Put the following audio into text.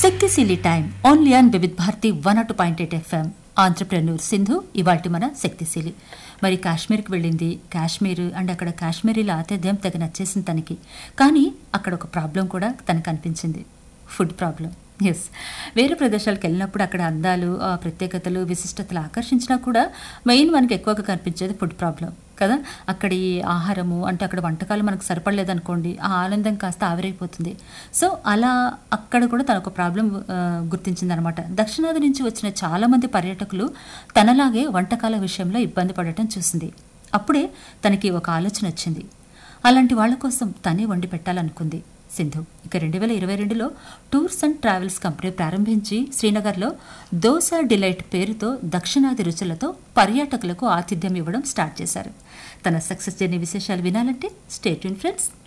శక్తిశీలి time only on Vividh Bharati one అటు point eight FM Andhrapreneur Sindhu ఇవాటి మన శక్తిశీలి మరి కాశ్మీర్కి వెళ్ళింది కాశ్మీర్ అండ్ అక్కడ కాశ్మీరీల ఆతిథ్యం తెగ నచ్చేసింది తనకి కానీ అక్కడ ఒక ప్రాబ్లం కూడా తనకు అనిపించింది ఫుడ్ ప్రాబ్లం ఎస్ వేరే ప్రదేశాలకు వెళ్ళినప్పుడు అక్కడ అందాలు ఆ ప్రత్యేకతలు విశిష్టతలు ఆకర్షించినా కూడా మెయిన్ మనకి ఎక్కువగా కనిపించేది ఫుడ్ ప్రాబ్లం కదా అక్కడి ఆహారము అంటే అక్కడ వంటకాలు మనకు సరిపడలేదనుకోండి ఆ ఆనందం కాస్త ఆవిరైపోతుంది సో అలా అక్కడ కూడా తనకు ప్రాబ్లం గుర్తించిందనమాట దక్షిణాది నుంచి వచ్చిన చాలామంది పర్యాటకులు తనలాగే వంటకాల విషయంలో ఇబ్బంది పడటం చూసింది అప్పుడే తనకి ఒక ఆలోచన వచ్చింది అలాంటి వాళ్ళ కోసం తనే వండి పెట్టాలనుకుంది సింధు ఇక రెండు వేల ఇరవై రెండులో టూర్స్ అండ్ ట్రావెల్స్ కంపెనీ ప్రారంభించి శ్రీనగర్లో దోసా డిలైట్ పేరుతో దక్షిణాది రుచులతో పర్యాటకులకు ఆతిథ్యం ఇవ్వడం స్టార్ట్ చేశారు తన సక్సెస్ జర్నీ విశేషాలు వినాలంటే స్టేట్ ఫ్రెండ్స్